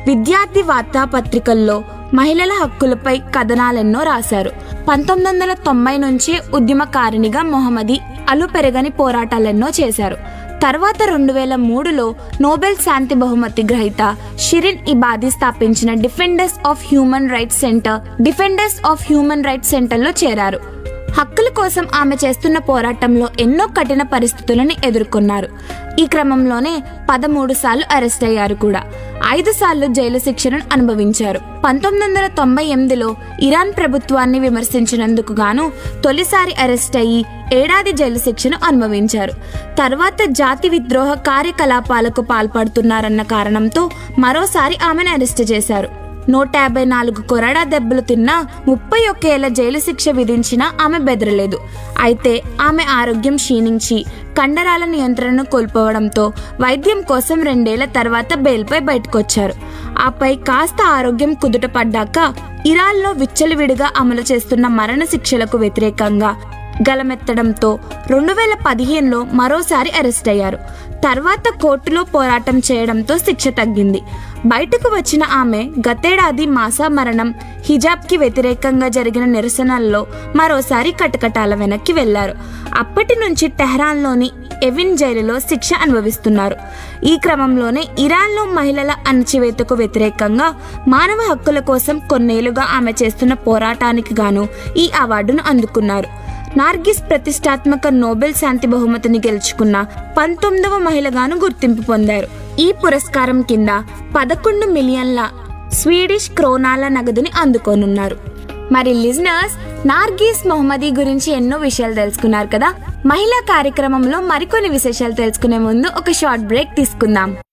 విద్యార్థి వార్తాపత్రికల్లో మహిళల హక్కులపై కథనాలెన్నో రాశారు పంతొమ్మిది వందల తొంభై నుంచి ఉద్యమకారిణిగా మొహమ్మది అలు పెరగని పోరాటాలెన్నో చేశారు తర్వాత రెండు వేల మూడులో నోబెల్ శాంతి బహుమతి గ్రహీత షిరిన్ ఇబాది స్థాపించిన defenders of human rights centre defenders of human rights సెంటర్లో చేరారు హక్కుల కోసం ఆమె చేస్తున్న పోరాటంలో ఎన్నో కఠిన పరిస్థితులను ఎదుర్కొన్నారు ఈ క్రమంలోనే పదమూడు సార్లు అరెస్ట్ అయ్యారు కూడా ఐదు సార్లు జైలు శిక్షను అనుభవించారు పంతొమ్మిది వందల తొంభై ఎనిమిదిలో ఇరాన్ ప్రభుత్వాన్ని విమర్శించినందుకు గాను తొలిసారి అరెస్ట్ అయ్యి ఏడాది జైలు శిక్షను అనుభవించారు తర్వాత జాతి విద్రోహ కార్యకలాపాలకు పాల్పడుతున్నారన్న కారణంతో మరోసారి ఆమెను అరెస్ట్ చేశారు నూట యాభై నాలుగు కొరడా దెబ్బలు తిన్నా ముప్పై ఒక్క ఏళ్ల జైలు శిక్ష విధించినా ఆమె బెదరలేదు అయితే ఆమె ఆరోగ్యం క్షీణించి కండరాల నియంత్రణను కోల్పోవడంతో వైద్యం కోసం రెండేళ్ల తర్వాత బెయిల్పై బయటకొచ్చారు ఆపై కాస్త ఆరోగ్యం కుదుట పడ్డాక ఇరాన్లో విచ్చలవిడిగా అమలు చేస్తున్న మరణ శిక్షలకు వ్యతిరేకంగా గలమెత్తడంతో రెండు వేల పదిహేనులో మరోసారి అరెస్ట్ అయ్యారు తర్వాత కోర్టులో పోరాటం చేయడంతో శిక్ష తగ్గింది బయటకు వచ్చిన ఆమె గతేడాది మాసా మరణం హిజాబ్కి వ్యతిరేకంగా జరిగిన నిరసనల్లో మరోసారి కటకటాల వెనక్కి వెళ్లారు అప్పటి నుంచి టెహ్రాన్లోని ఎవిన్ జైలులో శిక్ష అనుభవిస్తున్నారు ఈ క్రమంలోనే ఇరాన్లో మహిళల అణచివేతకు వ్యతిరేకంగా మానవ హక్కుల కోసం కొన్నేళ్లుగా ఆమె చేస్తున్న పోరాటానికి గాను ఈ అవార్డును అందుకున్నారు నార్గిస్ ప్రతిష్టాత్మక నోబెల్ శాంతి బహుమతిని గెలుచుకున్న పంతొమ్మిదవ మహిళగాను గుర్తింపు పొందారు ఈ పురస్కారం కింద పదకొండు మిలియన్ల స్వీడిష్ క్రోనాల నగదుని అందుకోనున్నారు మరి లిజనర్స్ నార్గీస్ మొహమ్మదీ గురించి ఎన్నో విషయాలు తెలుసుకున్నారు కదా మహిళా కార్యక్రమంలో మరికొన్ని విశేషాలు తెలుసుకునే ముందు ఒక షార్ట్ బ్రేక్ తీసుకుందాం